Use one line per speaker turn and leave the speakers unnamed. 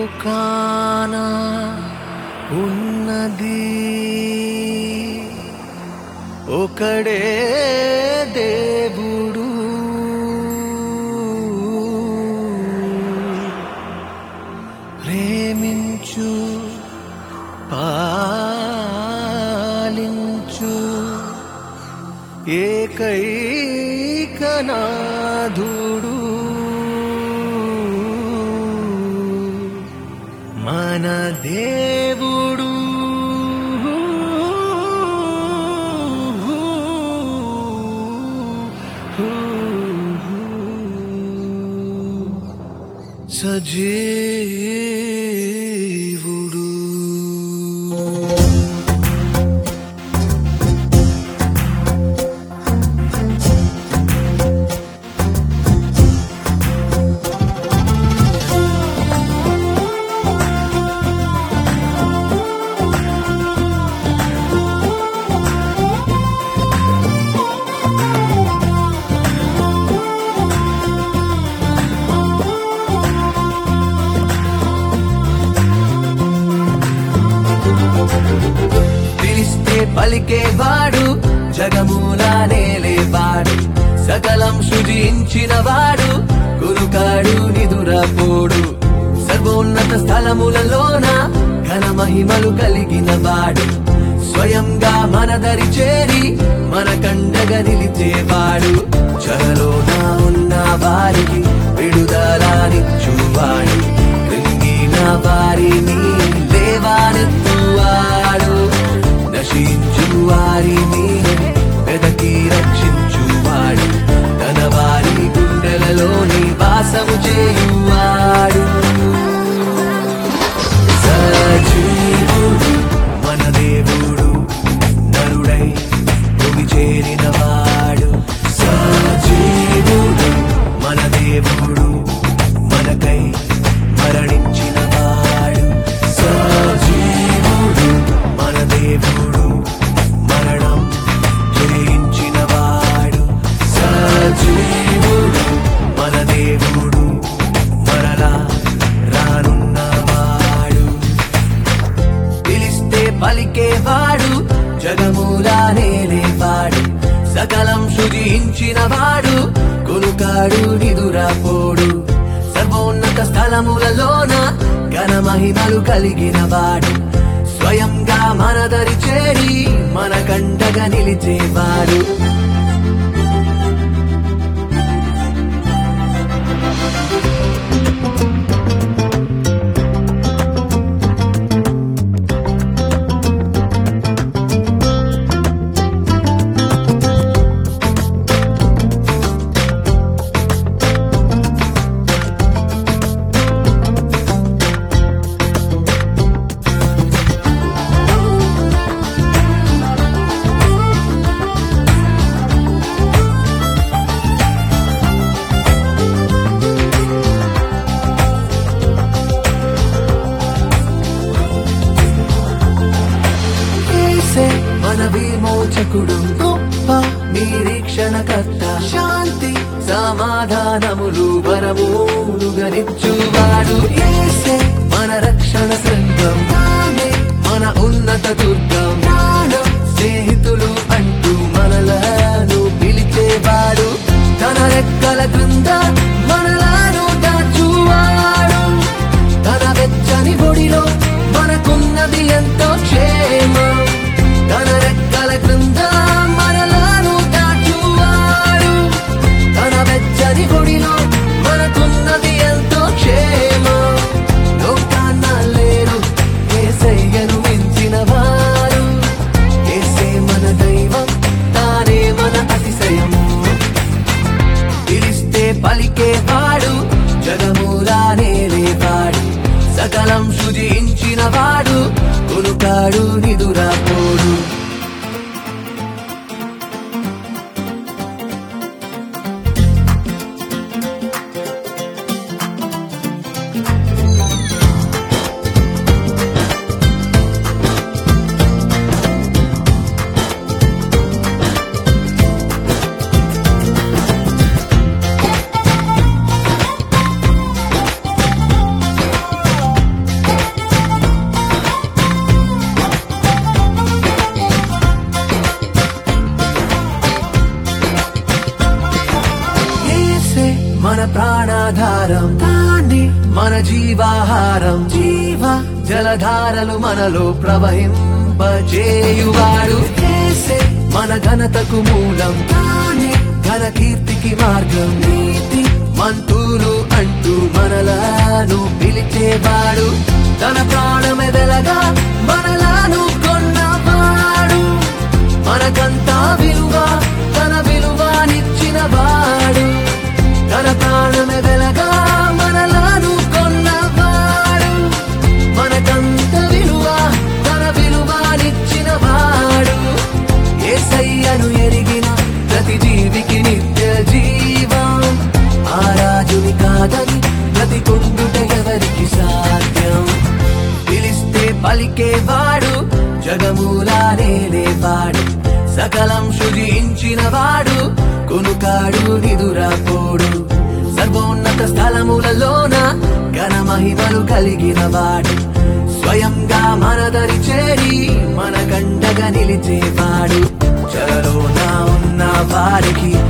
లోకాన ఉన్నది ఒకడే దేవుడు ప్రేమించు పాలించు ఏకైకనాథుడు మన దేవుడు సజీవుడు
పిలిస్తే పలికేవాడు జగమూలానే లేవాడు సకలం సృజించిన వాడు గురుకాడు నిదురపోడు సర్వోన్నత స్థలములలోన ఘన మహిమలు కలిగిన వాడు స్వయంగా మన దరి చేరి మన కండగా నిలిచేవాడు చరలోన ఉన్న వారికి విడుదలానిచ్చువాడు కృంగిన వారిని లేవానెత్తువాడు నశించు వారిని వెదకి రక్షించువాడు తన వారి గుండెలలోని వాసము చేయువాడు సజీవుడు మన దేవుడు నరుడై భూమి చేరిన వాడు సజీవుడు మన దేవుడు మనకై మరణించిన వాడు సజీవుడు మన దేవుడు మరణం జయించిన వాడు సజీవుడు మన దేవుడు మరలా రానున్నవాడు పిలిస్తే పలికేవాడు జగమూలానే లేవాడు సకలం సృజించిన వాడు కొనుకాడు నిదురపోడు సర్వోన్నత స్థలములలోన ఘన మహిమలు కలిగిన వాడు స్వయంగా మన దరి చేరి మన కంటగా నిలిచేవాడు యేసే మన విమోచకుడు గొప్ప నిరీక్షణకర్త శాంతి సమాధానములు వరములుగనిచ్చువాడు యేసే మన రక్షణ శృంగం తానే మన ఉన్నత దుర్గం ప్రాణం స్నేహితులు అంటూ మనలను పిలిచేవాడు తన రెక్కల క్రింద మనలను దాచువాడు తన వెచ్చని ఒడిలో మనకున్నది ఎంతో క్షేమం తన రెక్కల క్రింద మనలను దాచువాడు తన వెచ్చని ఒడిలో మనకున్నది ఎంతో క్షేమం లోకాన్న లేరు ఏసయ్యను మించిన వారు ప్రాణాధారం తానే మన జీవాహారం జీవ జలధారలు మనలో ప్రవహింపజేయువాడు యేసే మన ఘనతకు మూలం తానే ఘన కీర్తికి మార్గం నీతి మంతులు అంటూ మనలను పిలిచేవాడు తన ప్రాణమెదలగా మనలను కొన్నవాడు మనకంతా విలువ తన విలువనిచ్చిన వాడు తన ప్రాణమెదలగా మనలను కొన్నవాడు మనకంత విలువ తన విలువనిచ్చిన వాడు ఏసయ్యను ఎరిగిన ప్రతి జీవికి నిత్య జీవం ఆ రాజుని కాదని బ్రతికుండుట ఎవరికి సాధ్యం పిలిస్తే పలికేవాడు జగమూలానే లేవాడు సకలం సృజించిన వాడు కొనుకాడు నిదురాపోడు సర్వోన్నత స్థలములలోన ఘన మహిమలు కలిగిన వాడు స్వయంగా మనదరి చేరి మన గండగా నిలిచేవాడు చలలోన ఉన్న వారికి